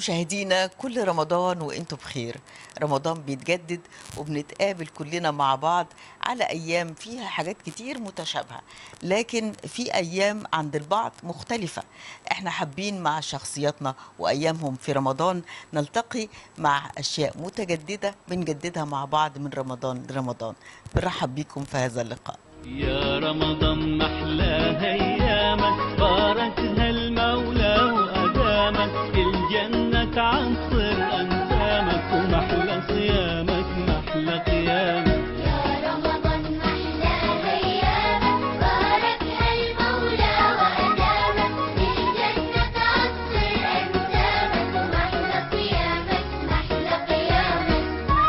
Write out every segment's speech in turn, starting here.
مشاهدينا كل رمضان وانتم بخير رمضان بيتجدد وبنتقابل كلنا مع بعض على ايام فيها حاجات كتير متشابهه لكن في ايام عند البعض مختلفه احنا حابين مع شخصياتنا وايامهم في رمضان نلتقي مع اشياء متجدده بنجددها مع بعض من رمضان لرمضان بنرحب بيكم في هذا اللقاء يا رمضان محلى ايامك باركها المولى وادامك الجنه تعصر انسامك ومحلى صيامك محلى قيامك يا رمضان محلى أيامك باركها المولى وأدامك الجنة تعصر أنسامك ومحلى صيامك محلى قيامك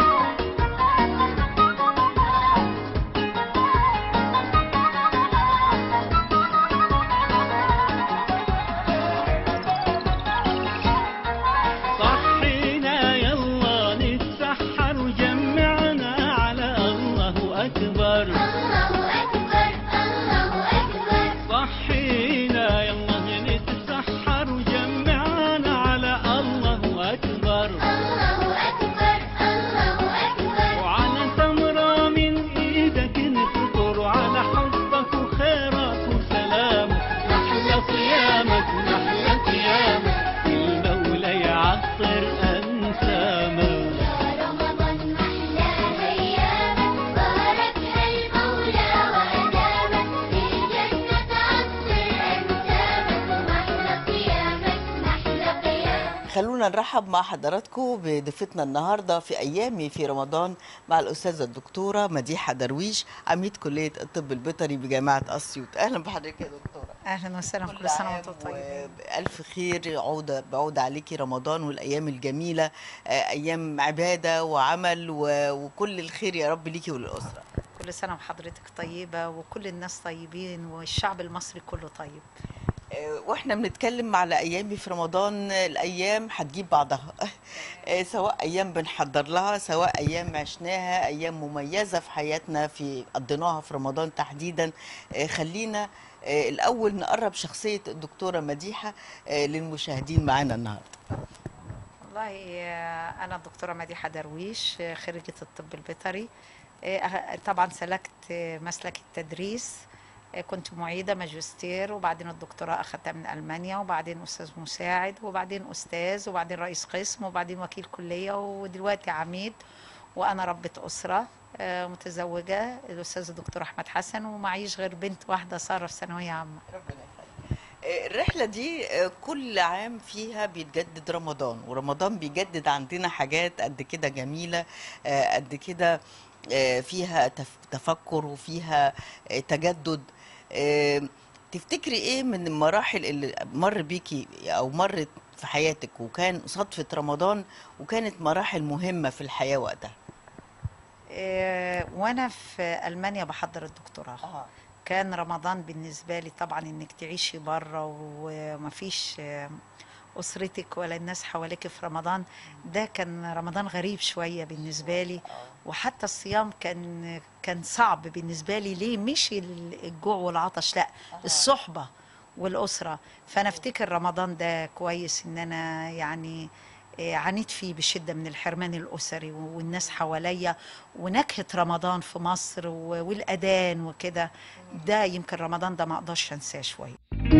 صحينا يلا نتسحر وجمعنا على الله اكبر الله أكبر الله أكبر صحينا يلا نتسحر وجمعنا على الله اكبر الله أكبر الله أكبر وعلى تمرة من ايدك نفطر وعلى حبك وخيرك وسلامك محلى صيامك محلى قيامك المولى يعطر انسامك يا رمضان محلى أيامك باركها المولى وأدامك الجنة تعصر أنسامك ومحلى صيامك محلى قيامك خلونا نرحب مع حضراتكم بضيفتنا النهارده في ايامي في رمضان مع الاستاذه الدكتوره مديحه درويش عميد كليه الطب البيطري بجامعه اسيوط اهلا بحضرتك يا دكتوره اهلا وسهلا كل كل سنه عام وانتم طيبين وبألف خير عودة بعود عليكي رمضان والأيام الجميلة آه، أيام عبادة وعمل و- وكل الخير يا رب ليكي وللأسرة كل سنه وحضرتك طيبه وكل الناس طيبين والشعب المصري كله طيب آه، واحنا بنتكلم على ايامي في رمضان آه، الايام هتجيب بعضها آه، سواء ايام بنحضر لها سواء ايام عشناها ايام مميزه في حياتنا في قضيناها في رمضان تحديدا آه، خلينا آه، الاول نقرب شخصيه الدكتوره مديحه آه، للمشاهدين معانا النهارده والله آه، انا الدكتوره مديحه درويش آه، خريجه الطب البيطري آه، أه- طبعا سلكت آه، مسلك التدريس آه، كنت معيده ماجستير وبعدين الدكتوراه اخذتها من المانيا وبعدين استاذ مساعد وبعدين استاذ وبعدين رئيس قسم وبعدين وكيل كليه ودلوقتي عميد وانا ربة اسره آه، متزوجه الاستاذ الدكتور احمد حسن ومعيش غير بنت واحده ساره في ثانويه عامه ربنا يخليك آه، الرحلة دي آه، كل عام فيها بيتجدد رمضان ورمضان بيجدد عندنا حاجات قد كده جميلة آه، قد كده آه، فيها تف- تفكر وفيها آه، تجدد آه، تفتكري ايه من المراحل اللي مر بيكي او مرت في حياتك وكان صدفة رمضان وكانت مراحل مهمة في الحياة وقتها آه، وانا في المانيا بحضر الدكتوراه كان رمضان بالنسبه لي طبعا انك تعيشي بره ومفيش آه، اسرتك ولا الناس حواليك في رمضان ده كان رمضان غريب شويه بالنسبه لي وحتى الصيام كان كان صعب بالنسبه لي ليه مش ال- الجوع والعطش لا الصحبه والاسره فانا افتكر رمضان ده كويس ان انا يعني آه، عانيت فيه بشده من الحرمان الاسري والناس حواليا ونكهه رمضان في مصر و- والاذان وكده ده يمكن رمضان ده ما اقدرش انساه شويه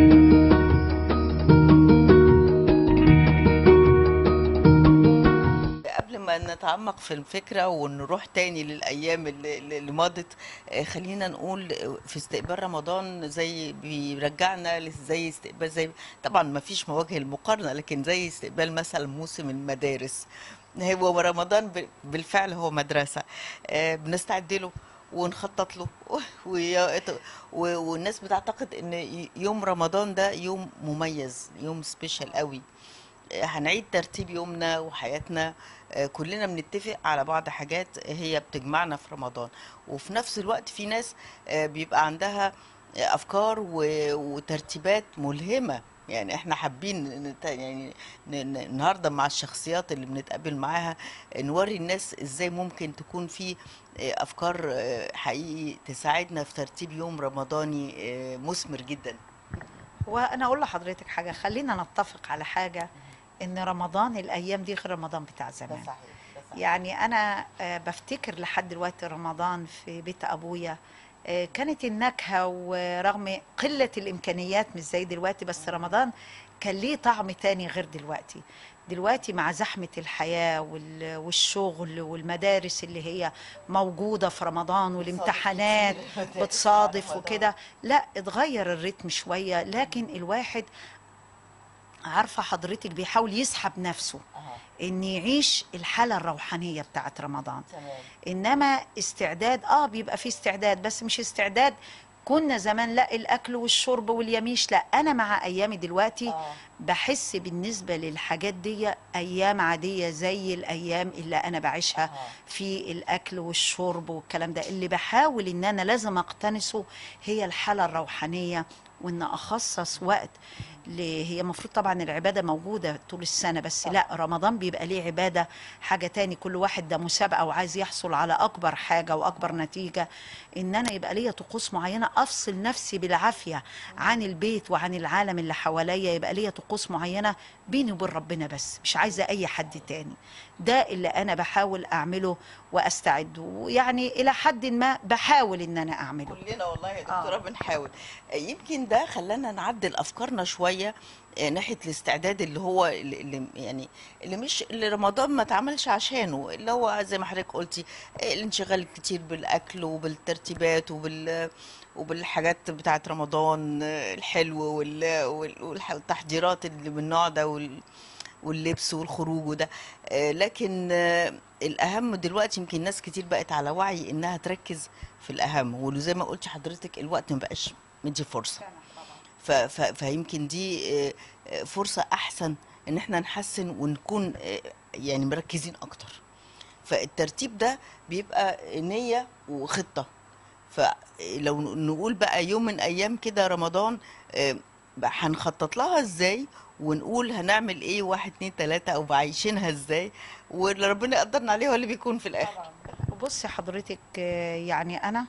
قبل ما نتعمق في الفكرة ونروح تاني للأيام اللي, اللي مضت آه، خلينا نقول آه، في استقبال رمضان زي بيرجعنا لس- زي استقبال زي طبعا ما فيش مواجهة المقارنة لكن زي استقبال مثلا موسم المدارس هو رمضان ب- بالفعل هو مدرسة آه، بنستعد له ونخطط له ويا- و- والناس بتعتقد ان ي- يوم رمضان ده يوم مميز يوم سبيشال قوي هنعيد ترتيب يومنا وحياتنا آه، كلنا بنتفق على بعض حاجات هي بتجمعنا في رمضان وفي نفس الوقت في ناس آه، بيبقى عندها آه، افكار و- وترتيبات ملهمه يعني احنا حابين نت- يعني ن- ن- النهارده مع الشخصيات اللي بنتقابل معاها نوري الناس ازاي ممكن تكون في آه، افكار آه، حقيقي تساعدنا في ترتيب يوم رمضاني آه، مثمر جدا وانا اقول لحضرتك حاجه خلينا نتفق على حاجه ان رمضان الايام دي غير رمضان بتاع ده زمان صحيح ده صحيح يعني انا آه، بفتكر لحد دلوقتي رمضان في بيت ابويا آه، كانت النكهه ورغم قله الامكانيات مش زي دلوقتي بس رمضان كان ليه طعم تاني غير دلوقتي دلوقتي مع زحمه الحياه وال- والشغل والمدارس اللي هي موجوده في رمضان والامتحانات كتير. بتصادف رمضان. وكده لا اتغير الريتم شويه لكن الواحد عارفه حضرتك بيحاول يسحب نفسه اه ان يعيش الحاله الروحانيه بتاعت رمضان تمام انما استعداد اه بيبقى فيه استعداد بس مش استعداد كنا زمان لا الاكل والشرب واليميش لا انا مع ايامي دلوقتي اه بحس بالنسبه للحاجات دي ايام عاديه زي الايام اللي انا بعيشها آه. في الاكل والشرب والكلام ده اللي بحاول ان انا لازم اقتنسه هي الحاله الروحانيه وان اخصص وقت ل- هي المفروض طبعا العباده موجوده طول السنه بس لا رمضان بيبقى ليه عباده حاجه تاني كل واحد ده مسابقه وعايز يحصل على اكبر حاجه واكبر نتيجه ان انا يبقى ليا طقوس معينه افصل نفسي بالعافيه عن البيت وعن العالم اللي حواليا يبقى ليا طقوس معينه بيني وبين ربنا بس مش عايزه اي حد تاني ده اللي انا بحاول اعمله واستعد ويعني الى حد ما بحاول ان انا اعمله كلنا والله يا دكتوره آه. بنحاول آه، يمكن ده خلانا نعدل افكارنا شويه آه، ناحيه الاستعداد اللي هو اللي اللي- يعني اللي مش اللي رمضان ما اتعملش عشانه اللي هو زي ما حضرتك قلتي آه، الانشغال الكتير بالاكل وبالترتيبات وبال وبالحاجات بتاعه رمضان آه، الحلو وال- وال- والح- والتحضيرات اللي من النوع ده وال واللبس والخروج وده آه، لكن آه، الاهم دلوقتي يمكن ناس كتير بقت على وعي انها تركز في الاهم وزي ما قلت حضرتك الوقت ما بقاش مدي فرصه ف- ف- فيمكن دي آه، آه، فرصه احسن ان احنا نحسن ونكون آه، يعني مركزين اكتر فالترتيب ده بيبقى نيه وخطه فلو نقول بقى يوم من ايام كده رمضان آه، بقى هنخطط لها ازاي ونقول هنعمل ايه واحد اتنين تلاتة او عايشينها ازاي واللي ربنا يقدرنا عليه هو اللي بيكون في الاخر بصي حضرتك آه، يعني انا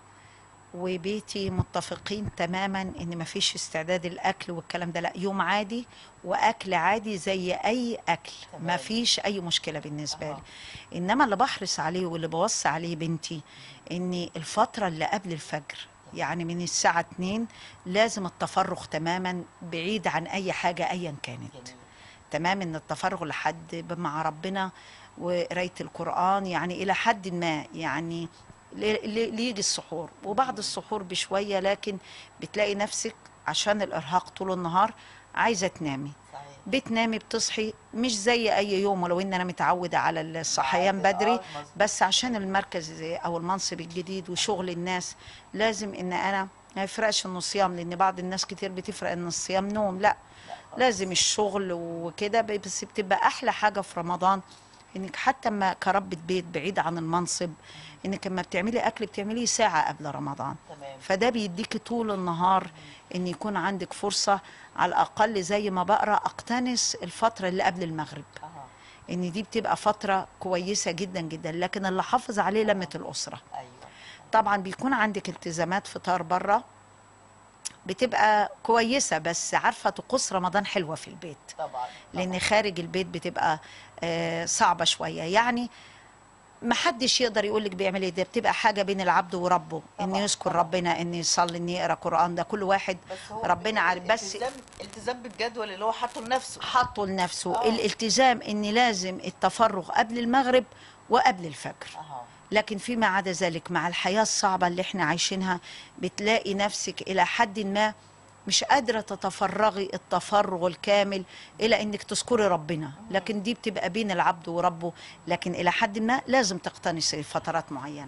وبيتي متفقين تماما ان مفيش استعداد الاكل والكلام ده لا يوم عادي واكل عادي زي اي اكل تمام. مفيش اي مشكله بالنسبه أها. لي انما اللي بحرص عليه واللي بوصي عليه بنتي ان الفتره اللي قبل الفجر يعني من الساعه 2 لازم التفرغ تماما بعيد عن اي حاجه ايا كانت تمام ان التفرغ لحد مع ربنا وقرايه القران يعني الى حد ما يعني ل- ل- ليجي السحور وبعد السحور بشويه لكن بتلاقي نفسك عشان الارهاق طول النهار عايزه تنامي صحيح بتنامي بتصحي مش زي اي يوم ولو ان انا متعوده على الصحيان عادي، بدري آه، مظبوط. بس عشان المركز او المنصب الجديد وشغل الناس لازم ان انا ما يفرقش انه صيام لان بعض الناس كتير بتفرق ان الصيام نوم لا لازم الشغل وكده بس بتبقى احلى حاجه في رمضان انك حتى ما كربة بيت بعيد عن المنصب انك لما بتعملي اكل بتعمليه ساعه قبل رمضان تمام فده بيديكي طول النهار ان يكون عندك فرصه على الاقل زي ما بقرا اقتنس الفتره اللي قبل المغرب اها ان دي بتبقى فتره كويسه جدا جدا لكن اللي حافظ عليه لمه الاسره ايوه طبعا بيكون عندك التزامات فطار بره بتبقى كويسه بس عارفه طقوس رمضان حلوه في البيت طبعا لان خارج البيت بتبقى آه، صعبه شويه يعني ما حدش يقدر يقول لك بيعمل ايه ده بتبقى حاجه بين العبد وربه ان طبعاً، يذكر طبعاً. ربنا ان يصلي ان يقرا قران ده كل واحد بس هو ربنا عارف بس التزام التزام بالجدول اللي هو حاطه لنفسه حطه لنفسه آه. الالتزام ان لازم التفرغ قبل المغرب وقبل الفجر اها لكن فيما عدا ذلك مع الحياة الصعبة اللي احنا عايشينها بتلاقي نفسك إلى حد ما مش قادرة تتفرغي التفرغ الكامل إلى إنك تذكري ربنا لكن دي بتبقى بين العبد وربه لكن إلى حد ما لازم تقتنصي فترات معينة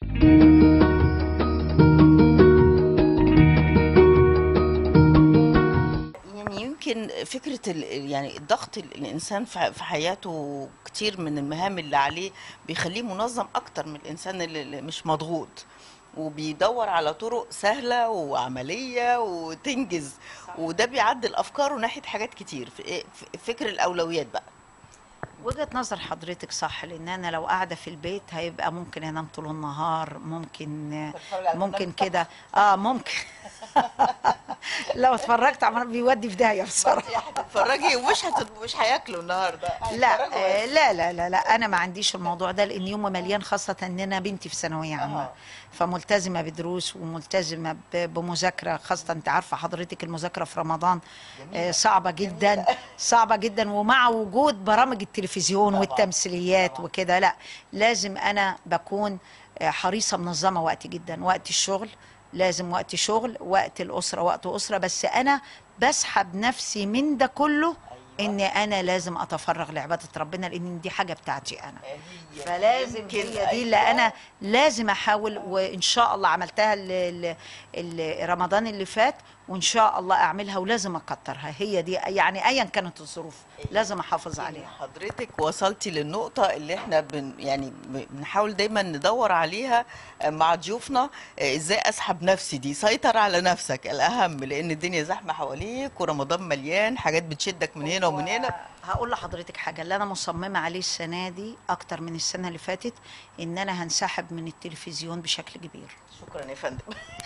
يعني يمكن فكرة ال- يعني الضغط ال- الإنسان في في حياته كتير من المهام اللي عليه بيخليه منظم أكتر من الإنسان اللي اللي مش مضغوط وبيدور على طرق سهلة وعملية وتنجز وده بيعدل أفكاره ناحية حاجات كتير في إيه- في فكر الأولويات بقى وجهة نظر حضرتك صح لأن أنا لو قاعدة في البيت هيبقى ممكن أنام طول النهار ممكن تتفرج على ممكن برنامج كده اه ممكن لو اتفرجت عمال بيودي في داهيه بصراحه هتتفرجي ومش هت... مش هياكلوا النهارده لا هيتفرجوا آه، بس. لا لا لا لا انا ما عنديش الموضوع ده لان يومي مليان خاصه ان انا بنتي في ثانويه عامه أها. فملتزمه بدروس وملتزمه ب- بمذاكره خاصه انت عارفه حضرتك المذاكره في رمضان آه، صعبه جدا صعبه جدا ومع وجود برامج التلفزيون طبعاً. والتمثيليات طبعاً. وكده لا لازم انا بكون آه، حريصه منظمه وقتي جدا وقت الشغل لازم وقت شغل وقت الاسره وقت اسره بس انا بسحب نفسي من ده كله ان انا لازم اتفرغ لعباده ربنا لان دي حاجه بتاعتي انا هي فلازم يمكن هي دي اللي أيوة. انا لازم احاول وان شاء الله عملتها ال- ال- ال- رمضان اللي فات وان شاء الله اعملها ولازم اكترها هي دي يعني ايا كانت الظروف لازم احافظ عليها حضرتك وصلتي للنقطة اللي احنا بن يعني بنحاول دايما ندور عليها مع ضيوفنا اه، ازاي اسحب نفسي دي سيطر على نفسك الاهم لان الدنيا زحمة حواليك ورمضان مليان حاجات بتشدك من هنا ومن هنا هقول لحضرتك حاجه اللي انا مصممه عليه السنه دي اكتر من السنه اللي فاتت ان انا هنسحب من التلفزيون بشكل كبير شكرا يا فندم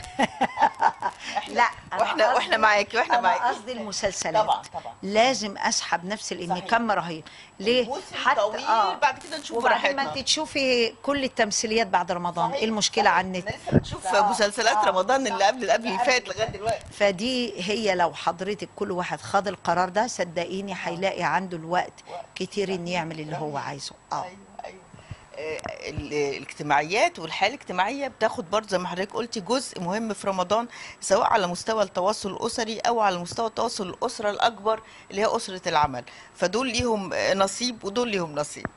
لا أنا واحنا قصدي- واحنا معاكي واحنا انا معاكي قصدي المسلسلات طبعا طبعا لازم اسحب نفسي لان صحيح. كم رهيب ليه الموسم طويل بعد كده نشوف وبعدين ما براحتنا انت تشوفي كل التمثيليات بعد رمضان صحيح، ايه المشكله صحيح. على النت لسه بنشوف مسلسلات رمضان اللي قبل اللي قبل اللي فات لغايه دلوقتي فدي هي لو حضرتك كل واحد خد القرار ده صدقيني هيلاقي عنده الوقت كتير ان يعمل اللي هو عايزه اه ايوه ايوه آه، ال- الاجتماعيات والحياه الاجتماعيه بتاخد برضه زي ما حضرتك قلتي جزء مهم في رمضان سواء على مستوى التواصل الاسري او على مستوى التواصل الاسره الاكبر اللي هي اسره العمل فدول ليهم آه، نصيب ودول ليهم نصيب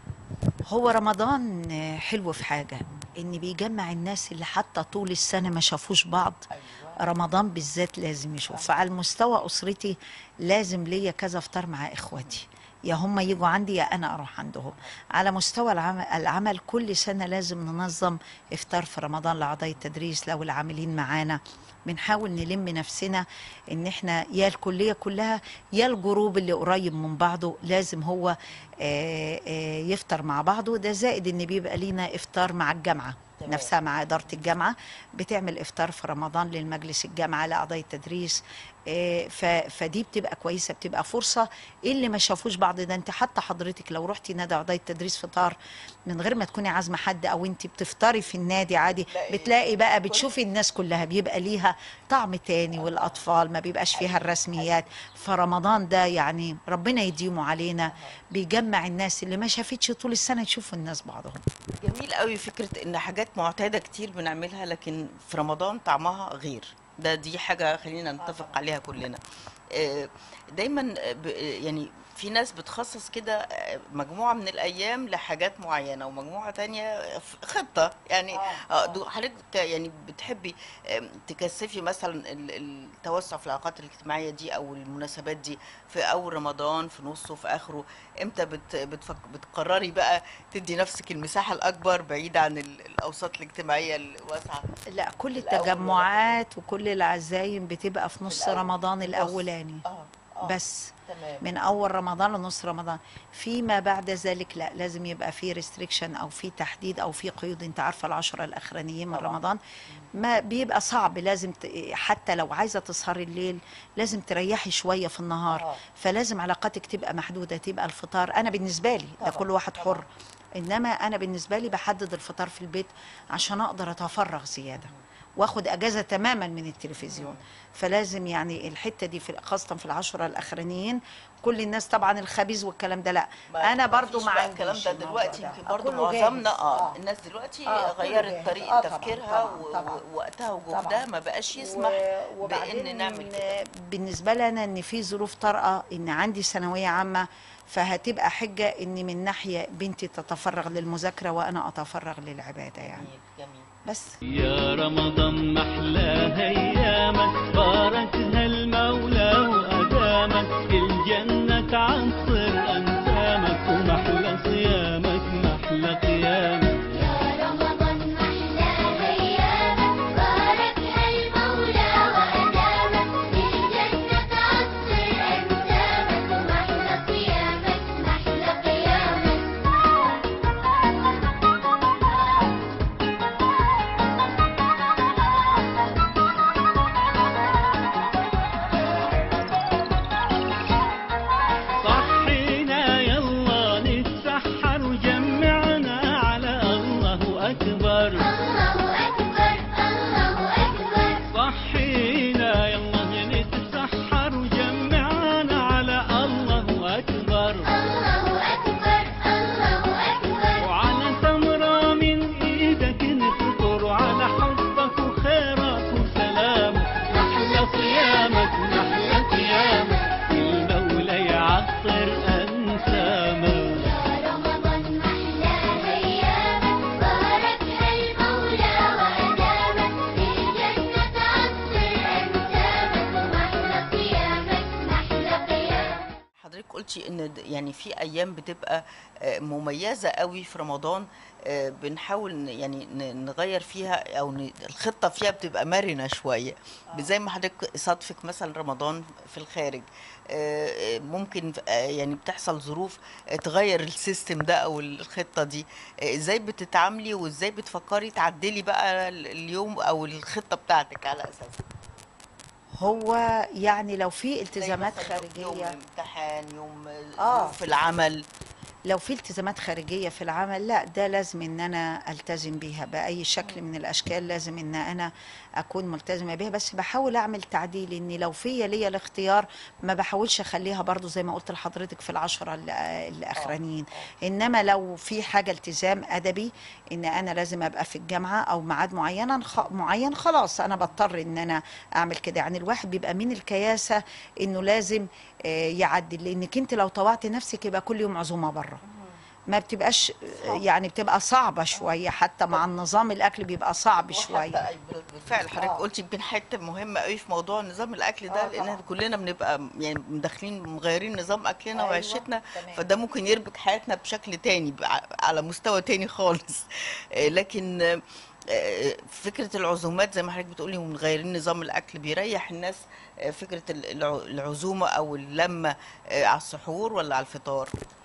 هو رمضان آه، حلو في حاجه ان بيجمع الناس اللي حتى طول السنه ما شافوش بعض رمضان بالذات لازم يشوف فعلى المستوى اسرتي لازم ليا كذا افطار مع اخواتي يا هم يجوا عندي يا انا اروح عندهم على مستوى العمل, العمل كل سنه لازم ننظم افطار في رمضان لاعضاء التدريس لو العاملين معانا بنحاول نلم نفسنا ان احنا يا الكليه كلها يا الجروب اللي قريب من بعضه لازم هو آه، آه، يفطر مع بعضه ده زائد ان بيبقى لينا افطار مع الجامعه تمام. نفسها مع إدارة الجامعة بتعمل إفطار في رمضان للمجلس الجامعة لأعضاء التدريس آه، ف- فدي بتبقى كويسة بتبقى فرصة اللي ما شافوش بعض ده أنت حتى حضرتك لو رحتي نادي أعضاء التدريس فطار من غير ما تكوني عازمة حد أو أنت بتفطري في النادي عادي تلاقي بتلاقي بقى بتشوفي الناس كلها بيبقى ليها طعم تاني والأطفال ما بيبقاش فيها الرسميات فرمضان ده يعني ربنا يديمه علينا بيجمع الناس اللي ما شافتش طول السنة يشوفوا الناس بعضهم جميل قوي فكره ان حاجات معتاده كتير بنعملها لكن في رمضان طعمها غير ده دي حاجه خلينا نتفق عليها كلنا آه، دايما آه، ب- آه، يعني في ناس بتخصص كده آه، مجموعه من الايام لحاجات معينه ومجموعه تانية ف- خطه يعني آه، دو- حضرتك يعني بتحبي آم، تكثفي مثلا ال- التوسع في العلاقات الاجتماعيه دي او المناسبات دي في اول رمضان في نصه في اخره امتى بت بتفك بتقرري بقى تدي نفسك المساحه الاكبر بعيد عن ال- الاوساط الاجتماعيه الواسعه لا كل الأول ولا التجمعات وكل العزايم بتبقى في نص الأول. رمضان في النص. الأولاني اه اه بس تمام من أول رمضان لنص رمضان فيما بعد ذلك لا لازم يبقى في ريستريكشن أو في تحديد أو في قيود أنت عارفة العشرة الأخرانيين من طبعاً. رمضان ما بيبقى صعب لازم ت... حتى لو عايزة تسهري الليل لازم تريحي شوية في النهار آه. فلازم علاقاتك تبقى محدودة تبقى الفطار أنا بالنسبة لي ده طبعاً، كل واحد طبعاً. حر انما انا بالنسبه لي بحدد الفطار في البيت عشان اقدر اتفرغ زياده واخد اجازه تماما من التلفزيون فلازم يعني الحته دي في خاصه في العشره الاخرانيين كل الناس طبعا الخبيز والكلام ده لا ما- انا ما برضو فيش ما بقى عنديش الكلام ده الموضوع دلوقتي ده. يمكن برضه كله معظمنا جاهز. اه الناس دلوقتي آه، كله غيرت جاهز. طريقه آه، طبعاً، تفكيرها طبعاً، و- طبعاً. ووقتها وجهدها طبعاً. ما بقاش يسمح و- وبعدين بان نعمل كده بالنسبه لي انا ان في ظروف طارئه ان عندي ثانويه عامه فهتبقى حجه ان من ناحيه بنتي تتفرغ للمذاكره وانا اتفرغ للعباده يعني جميل جميل بس يا رمضان محلاها ايامك باركها المولى وادامك الجنة تعصر انسامك ومحلى صيامك محلى قيامك يا رمضان محلى أيامك باركها المولى وأدامك الجنة تعصر أنسامك ومحلى صيامك محلى قيامك قلتي ان د- يعني في ايام بتبقى آه، مميزه قوي في رمضان آه، بنحاول ن- يعني ن- نغير فيها او ن- الخطه فيها بتبقى مرنه شويه زي ما حضرتك صادفك مثلا رمضان في الخارج آه، آه، ممكن آه، يعني بتحصل ظروف آه، تغير السيستم ده او الخطه دي آه، ازاي بتتعاملي وازاي بتفكري تعدلي بقى ال- اليوم او الخطه بتاعتك على اساسها هو يعني لو في زي التزامات مثلاً يوم خارجيه امتحان يوم آه. ظروف في العمل لو في التزامات خارجيه في العمل لا ده لازم ان انا التزم بيها باي شكل من الاشكال لازم ان انا اكون ملتزمه بيها بس بحاول اعمل تعديل اني لو في ليا الاختيار ما بحاولش اخليها برضو زي ما قلت لحضرتك في العشرة ال- الاخرانيين انما لو في حاجه التزام ادبي ان انا لازم ابقى في الجامعه او ميعاد معين خ- معين خلاص انا بضطر ان انا اعمل كده يعني الواحد بيبقى من الكياسه انه لازم آه، يعدل لانك انت لو طوعت نفسك يبقى كل يوم عزومه بره ما بتبقاش يعني بتبقى صعبة شوية حتى مع النظام الأكل بيبقى صعب شوية وحتى بالفعل حضرتك آه. قلتي يمكن حته مهمه قوي في موضوع نظام الاكل ده آه لان طبعاً. احنا كلنا بنبقى يعني مدخلين مغيرين نظام اكلنا أيوة، وعيشتنا تمام. فده ممكن يربك حياتنا بشكل تاني بع- على مستوى تاني خالص آه، لكن آه، آه، فكره العزومات زي ما حضرتك بتقولي ومغيرين نظام الاكل بيريح الناس آه، فكره الع- العزومه او اللمه آه، على السحور ولا على الفطار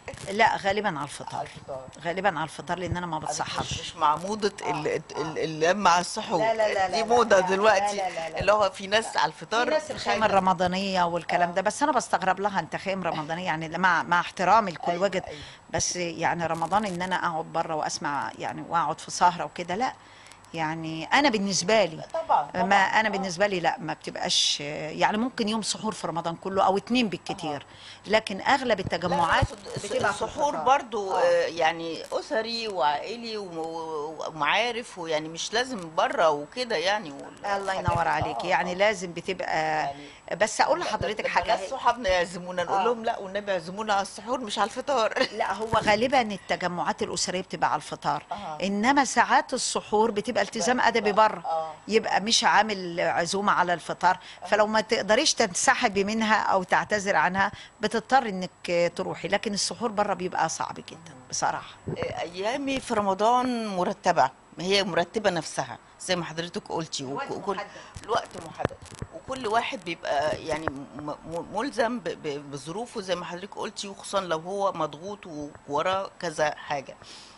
لا غالبا على الفطار الفطار غالبا على الفطار لأن أنا ما مش بتسحرش مش مع موضة ال- ال- اللمة على السحور لا لا لا دي لا موضة لا لا دلوقتي لا لا لا. اللي هو في ناس على الفطار في ناس مش الخيمة عايزة- الرمضانية والكلام ده بس أنا بستغرب لها أنت خيم رمضانية يعني مع مع احترامي لكل أيوة، وجه أيوة. بس يعني رمضان إن أنا أقعد بره وأسمع يعني وأقعد في سهرة وكده لا يعني أنا بالنسبة لي طبعا طبعا ما انا بالنسبه لي لا ما بتبقاش يعني ممكن يوم سحور في رمضان كله او اتنين بالكتير لكن اغلب التجمعات بتبقى في السحور الفطار. برضو آه. آه، يعني اسري وعائلي وم- ومعارف ويعني مش لازم بره وكده يعني وال- الله ينور عليك آه، يعني آه. لازم بتبقى يعني بس اقول لحضرتك ده- ده حاجه ناس صحابنا يعزمونا نقول آه. لهم لا والنبي اعزمونا على السحور مش على الفطار لا هو غالبا التجمعات الاسريه بتبقى على الفطار آه. انما ساعات السحور بتبقى التزام ادبي بره آه. يبقى مش عامل عزومه على الفطار فلو ما تقدريش تنسحبي منها او تعتذر عنها بتضطر انك تروحي لكن السحور بره بيبقى صعب جدا بصراحه ايامي في رمضان مرتبه هي مرتبه نفسها زي ما حضرتك قلتي الوقت وك- وكل محدد. الوقت محدد وكل واحد بيبقى يعني م- م- ملزم ب- ب- بظروفه زي ما حضرتك قلتي وخصوصا لو هو مضغوط ووراه كذا حاجه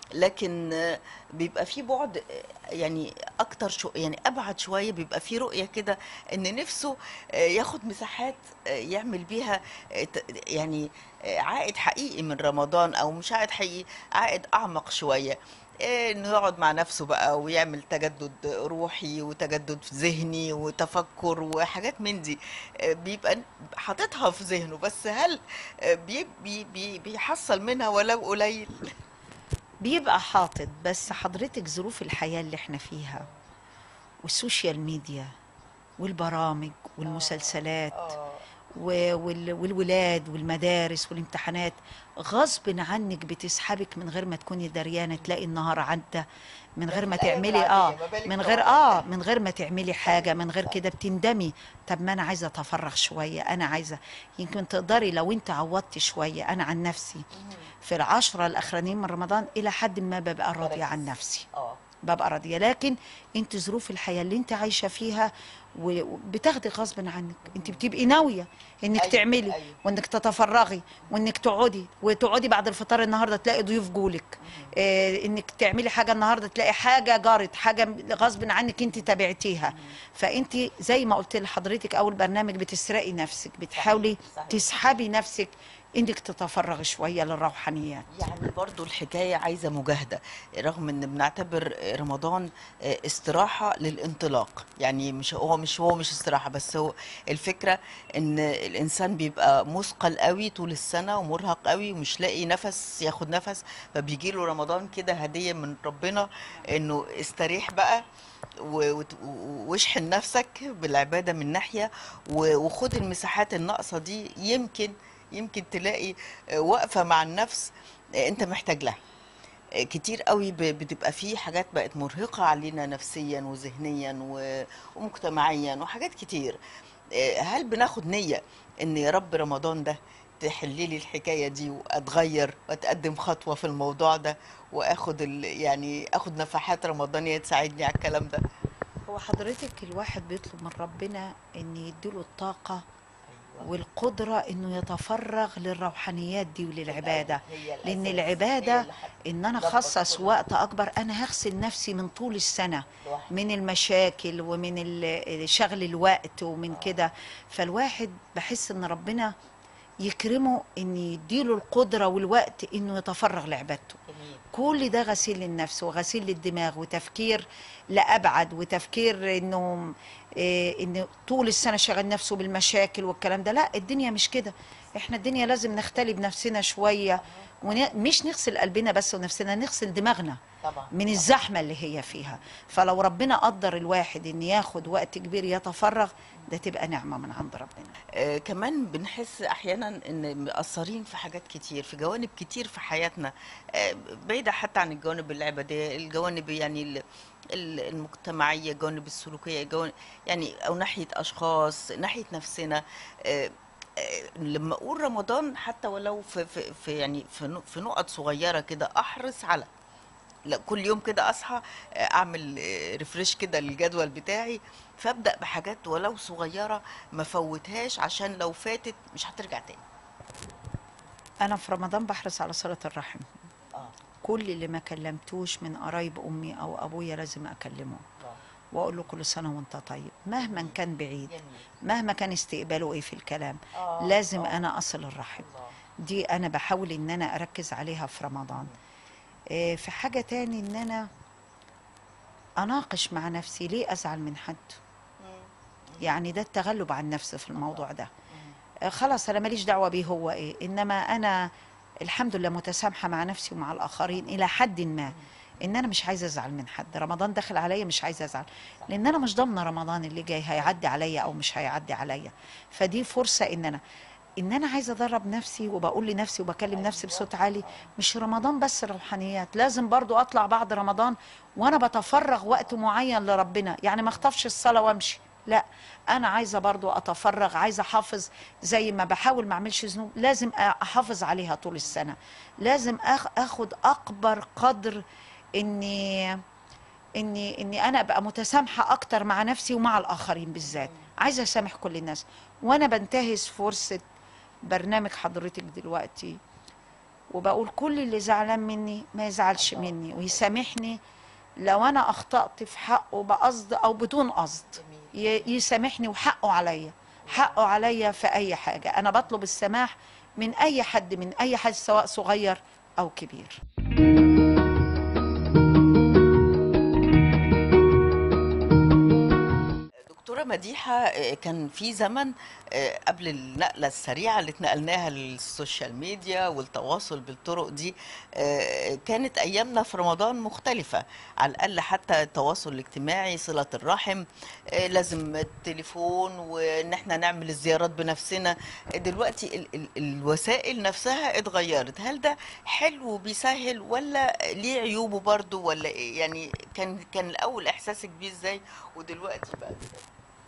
لكن آه، بيبقى في بعد آه، يعني اكتر شو يعني ابعد شويه بيبقى في رؤيه كده ان نفسه آه، ياخد مساحات آه، يعمل بيها آه، ت- يعني آه، عائد حقيقي من رمضان او مش عائد حقيقي عائد اعمق شويه آه، انه يقعد مع نفسه بقى ويعمل تجدد روحي وتجدد ذهني وتفكر وحاجات من دي آه، بيبقى حاططها في ذهنه بس هل آه، بي بي بي بيحصل منها ولو قليل بيبقى حاطط بس حضرتك ظروف الحياة اللي احنا فيها والسوشيال ميديا والبرامج والمسلسلات و- وال- والولاد والمدارس والامتحانات غصب عنك بتسحبك من غير ما تكوني دريانة تلاقي النهار عدى من غير ما الأيام تعملي العادية، اه ما بالك من لو غير عدى. اه من غير ما تعملي حاجة من غير كده بتندمي طب ما انا عايزة اتفرغ شوية انا عايزة يمكن تقدري لو انت عوضتي شوية انا عن نفسي في العشرة الاخرانيين من رمضان الى حد ما ببقى راضية عن نفسي اه ببقى راضيه لكن انت ظروف الحياه اللي انت عايشه فيها وبتاخدي غصب عنك انت بتبقي ناويه انك أيوة، تعملي أيوة. وانك تتفرغي وانك تقعدي وتقعدي بعد الفطار النهارده تلاقي ضيوف جولك اه انك تعملي حاجه النهارده تلاقي حاجه جارت حاجه غصب عنك انت تابعتيها فانت زي ما قلت لحضرتك اول برنامج بتسرقي نفسك بتحاولي صحيح. تسحبي نفسك انك تتفرغي شويه للروحانيات يعني برضو الحكاية عايزة مجاهدة رغم ان بنعتبر رمضان استراحة للانطلاق يعني مش هو مش هو مش استراحة بس هو الفكرة ان الانسان بيبقى مثقل قوي طول السنة ومرهق قوي ومش لاقي نفس ياخد نفس فبيجي له رمضان كده هدية من ربنا انه استريح بقى و- وت- و- واشحن نفسك بالعبادة من ناحية و- وخد المساحات الناقصة دي يمكن يمكن تلاقي آه، وقفة مع النفس آه، انت محتاج لها آه، كتير قوي ب- بتبقى فيه حاجات بقت مرهقة علينا نفسيا وذهنيا و- ومجتمعيا وحاجات كتير آه، هل بناخد نية ان يا رب رمضان ده تحلي لي الحكايه دي واتغير واتقدم خطوه في الموضوع ده واخد ال... يعني اخد نفحات رمضانيه تساعدني على الكلام ده هو حضرتك الواحد بيطلب من ربنا ان يديله الطاقة والقدرة انه يتفرغ للروحانيات دي وللعبادة لان العبادة ان انا اخصص وقت اكبر انا هغسل نفسي من طول السنة من المشاكل ومن ال- شغل الوقت ومن كده فالواحد بحس ان ربنا يكرمه ان يديله القدرة والوقت انه يتفرغ لعبادته كل ده غسيل للنفس وغسيل للدماغ وتفكير لأبعد وتفكير انه إيه انه طول السنة شغل نفسه بالمشاكل والكلام ده لا الدنيا مش كده احنا الدنيا لازم نختلي بنفسنا شوية ومش نغسل قلبنا بس ونفسنا نغسل دماغنا طبعا من الزحمة اللي هي فيها فلو ربنا قدر الواحد ان ياخد وقت كبير يتفرغ ده تبقى نعمة من عند ربنا آه، كمان بنحس احيانا ان مقصرين في حاجات كتير في جوانب كتير في حياتنا آه، بعيده حتى عن الجوانب العباديه الجوانب يعني ال- ال- المجتمعيه الجوانب السلوكيه الجوانب يعني او ناحيه اشخاص ناحيه نفسنا آه، آه، لما اقول رمضان حتى ولو في في, في يعني في نق- في نقط صغيره كده احرص على لا كل يوم كده اصحى آه، اعمل ريفريش كده للجدول بتاعي فابدا بحاجات ولو صغيره ما فوتهاش عشان لو فاتت مش هترجع تاني انا في رمضان بحرص على صلة الرحم اه كل اللي ما كلمتوش من قرايب امي او ابويا لازم اكلمه واقول له كل سنه وانت طيب مهما كان بعيد جميل مهما كان استقباله ايه في الكلام آه، لازم آه. انا اصل الرحم الله. دي انا بحاول ان انا اركز عليها في رمضان إيه، في حاجه تاني ان انا اناقش مع نفسي ليه ازعل من حد يعني ده التغلب على النفس في الموضوع ده آه، خلاص انا ماليش دعوه بيه هو ايه انما انا الحمد لله متسامحه مع نفسي ومع الاخرين الى حد ما ان انا مش عايزه ازعل من حد رمضان داخل عليا مش عايزه ازعل لان انا مش ضامنه رمضان اللي جاي هيعدي عليا او مش هيعدي عليا فدي فرصه ان انا ان انا عايزه ادرب نفسي وبقول لنفسي وبكلم نفسي بصوت عالي مش رمضان بس روحانيات لازم برضو اطلع بعد رمضان وانا بتفرغ وقت معين لربنا يعني ما اخطفش الصلاه وامشي لا انا عايزه برضو اتفرغ عايزه احافظ زي ما بحاول ما اعملش ذنوب لازم احافظ عليها طول السنه لازم أخ- اخد اكبر قدر اني اني اني انا ابقى متسامحه اكتر مع نفسي ومع الاخرين بالذات عايزه اسامح كل الناس وانا بنتهز فرصه برنامج حضرتك دلوقتي وبقول كل اللي زعلان مني ما يزعلش مني ويسامحني لو انا اخطات في حقه بقصد او بدون قصد ي- يسامحني وحقه عليا حقه عليا في اي حاجه انا بطلب السماح من اي حد من اي حد سواء صغير او كبير دكتورة مديحة آه، كان في زمن آه، قبل النقلة السريعة اللي اتنقلناها للسوشيال ميديا والتواصل بالطرق دي آه، كانت أيامنا في رمضان مختلفة على الأقل حتى التواصل الاجتماعي صلة الرحم آه، لازم التليفون وإن احنا نعمل الزيارات بنفسنا دلوقتي ال ال الوسائل نفسها اتغيرت هل ده حلو وبيسهل ولا ليه عيوبه برضو ولا إيه يعني كان كان الأول إحساسك بيه إزاي ودلوقتي بقى إزاي؟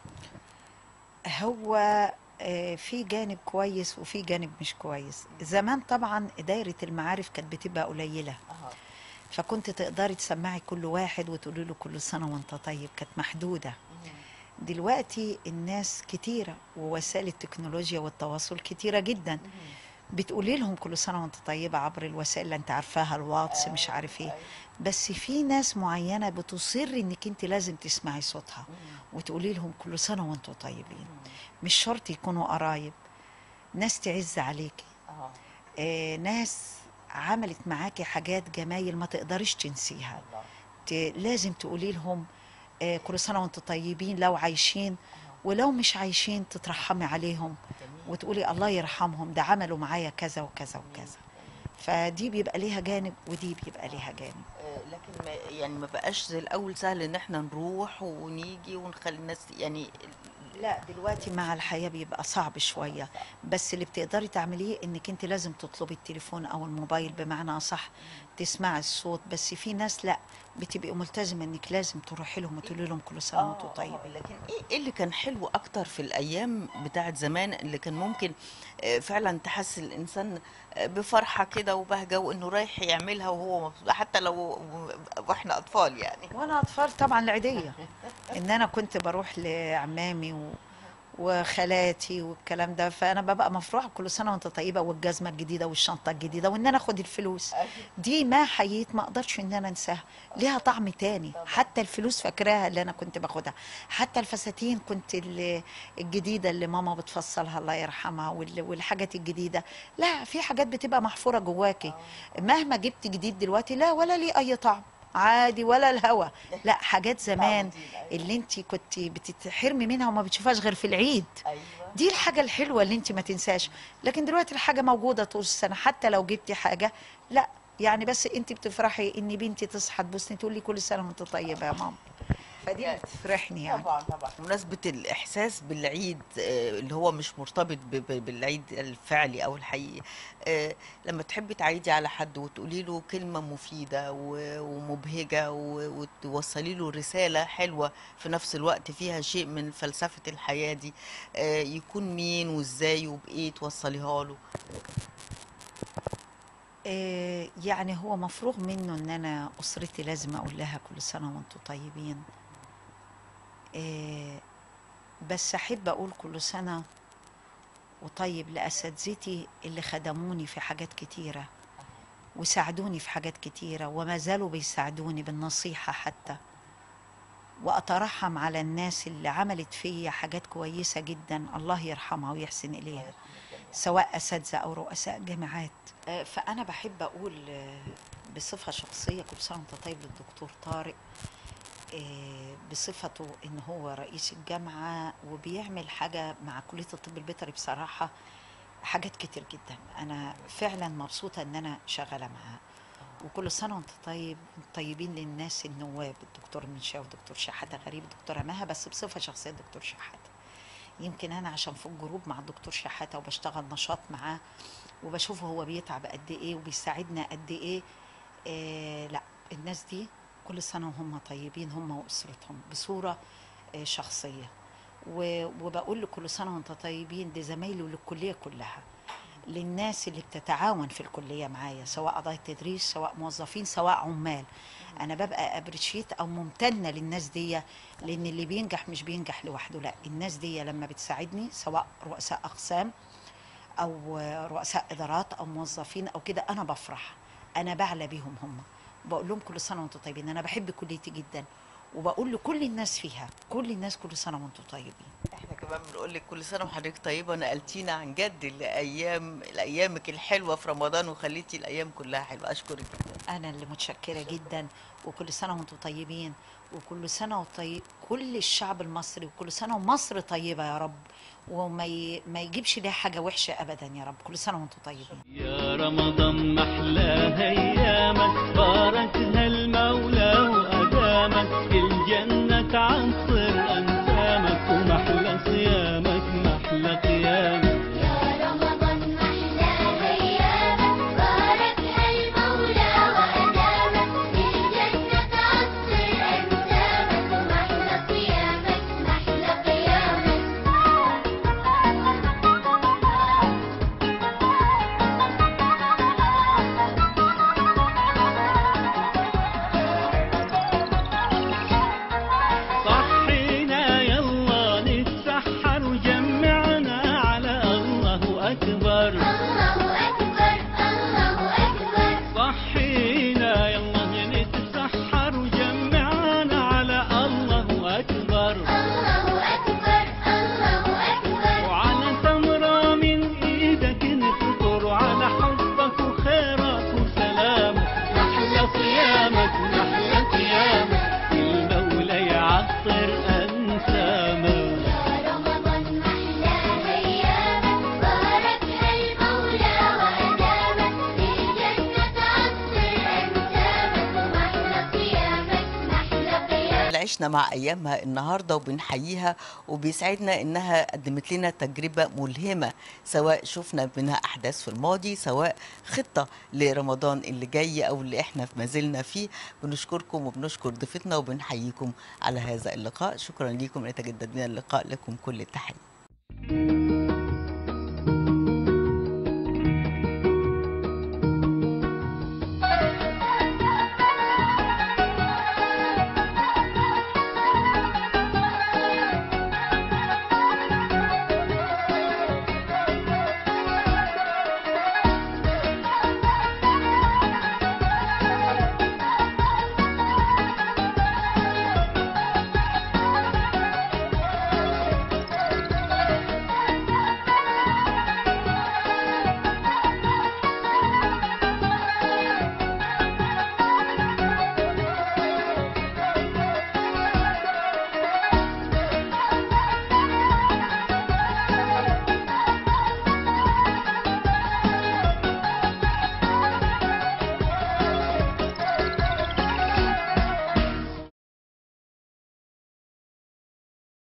هو آه، في جانب كويس وفي جانب مش كويس زمان طبعا دايرة المعارف كانت بتبقى قليلة أها. فكنت تقدري تسمعي كل واحد وتقولي له كل سنة وانت طيب كانت محدودة دلوقتي الناس كتيرة ووسائل التكنولوجيا والتواصل كتيرة جدا بتقولي لهم كل سنة وانت طيبة عبر الوسائل اللي انت عارفاها الواتس مش عارف ايه بس في ناس معينة بتصر انك انت لازم تسمعي صوتها وتقولي لهم كل سنة وانتم طيبين مش شرط يكونوا قرايب ناس تعز عليكي أها. آه ناس عملت معاكي حاجات جمايل ما تقدريش تنسيها الله. ت- لازم تقولي لهم آه كل سنة وانتم طيبين لو عايشين ولو مش عايشين تترحمي عليهم وتقولي الله يرحمهم ده عملوا معايا كذا وكذا وكذا فدي بيبقى ليها جانب ودي بيبقى ليها جانب آه، لكن ما يعني ما بقاش زي الاول سهل ان احنا نروح ونيجي ونخلي الناس يعني ال- لا دلوقتي مع الحياة بيبقى صعب شوية بس اللي بتقدري تعمليه انك انت لازم تطلبي التليفون او الموبايل بمعنى اصح تسمعي الصوت بس في ناس لا بتبقي ملتزمة انك لازم تروحي لهم وتقولي لهم كل سنة وانتم طيبين لكن ايه إيه اللي كان حلو اكتر في الايام بتاعت زمان اللي كان ممكن آه، فعلا تحس الانسان آه، بفرحه كده وبهجه وانه رايح يعملها وهو مبسوط حتى لو واحنا اطفال يعني وانا اطفال طبعا العيديه ان انا كنت بروح لعمامي و... وخالاتي والكلام ده فانا ببقى مفروحه كل سنه وانت طيبه والجزمه الجديده والشنطه الجديده وان انا اخد الفلوس دي ما حييت ما اقدرش ان انا انساها ليها طعم تاني حتى الفلوس فاكراها اللي انا كنت باخدها حتى الفساتين كنت ال- الجديده اللي ماما بتفصلها الله يرحمها وال- والحاجات الجديده لا في حاجات بتبقى محفوره جواكي مهما جبت جديد دلوقتي لا ولا ليه اي طعم عادي ولا الهوى لا حاجات زمان اللي انت كنت بتتحرمي منها وما بتشوفهاش غير في العيد ايوه دي الحاجة الحلوة اللي انت ما تنساش لكن دلوقتي الحاجة موجودة طول السنة حتى لو جبتي حاجة لا يعني بس انت بتفرحي ان بنتي تصحى تبوسني تقول لي كل سنة وانت طيبة يا ماما فدي يعني بتفرحني يعني طبعا طبعا بمناسبة الإحساس بالعيد آه، اللي هو مش مرتبط ب- ب- بالعيد الفعلي أو الحقيقي آه، لما تحبي تعيدي على حد وتقولي له كلمة مفيدة و- ومبهجة و- وتوصلي له رسالة حلوة في نفس الوقت فيها شيء من فلسفة الحياة دي آه، يكون مين وإزاي وبإيه توصليها له آه، يعني هو مفروغ منه ان انا اسرتي لازم اقول لها كل سنه وانتم طيبين آه، بس احب اقول كل سنه وطيب لاساتذتي اللي خدموني في حاجات كتيره وساعدوني في حاجات كتيره وما زالوا بيساعدوني بالنصيحه حتى واترحم على الناس اللي عملت فيا حاجات كويسه جدا الله يرحمها ويحسن اليها سواء اساتذه او رؤساء جامعات آه، فانا بحب اقول آه، بصفه شخصيه كل سنه وانت طيب للدكتور طارق آه، بصفته ان هو رئيس الجامعه وبيعمل حاجه مع كليه الطب البيطري بصراحه حاجات كتير جدا انا فعلا مبسوطه ان انا شغاله معاه وكل سنه وانت طيب طيبين للناس النواب الدكتور منشاوي والدكتور شحاته غريب الدكتوره مها بس بصفه شخصيه الدكتور شحاته يمكن انا عشان في الجروب مع الدكتور شحاته وبشتغل نشاط معاه وبشوفه هو بيتعب قد ايه وبيساعدنا قد ايه آه لا الناس دي كل سنه وهم طيبين هم واسرتهم بصوره آه شخصيه و- وبقول له كل سنه وانت طيبين لزمايلي وللكليه كلها للناس اللي بتتعاون في الكليه معايا سواء اعضاء تدريس سواء موظفين سواء عمال انا ببقى ابريشيت او ممتنه للناس دي لان اللي بينجح مش بينجح لوحده لا الناس دي لما بتساعدني سواء رؤساء اقسام او رؤساء ادارات او موظفين او كده انا بفرح انا بعلى بيهم هم بقول لهم كل سنه وانتم طيبين انا بحب كليتي جدا وبقول لكل الناس فيها كل الناس كل سنه وانتم طيبين احنا كمان بنقول لك كل سنه وحضرتك طيبه نقلتينا عن جد لايام لايامك الحلوه في رمضان وخليتي الايام كلها حلوه اشكرك انا اللي متشكره جدا وكل سنه وانتم طيبين وكل سنه وطيب كل الشعب المصري وكل سنه ومصر طيبه يا رب وما ي... ما يجيبش ليها حاجه وحشه ابدا يا رب كل سنه وانتم طيبين يا رمضان محلاها ايامك باركها المولى وادامك الجنة تعصر انسامك ومحلى صيامك محلى قيامك يا رمضان محلى أيامك باركها المولى وأدامك الجنة تعصر أنسامك ومحلى صيامك محلى قيامك صحينا يلا نتسحر عشنا مع ايامها النهارده وبنحييها وبيسعدنا انها قدمت لنا تجربه ملهمه سواء شفنا منها احداث في الماضي سواء خطه لرمضان اللي جاي او اللي احنا ما زلنا فيه بنشكركم وبنشكر ضيفتنا وبنحييكم على هذا اللقاء شكرا لكم يتجدد لنا اللقاء لكم كل التحيه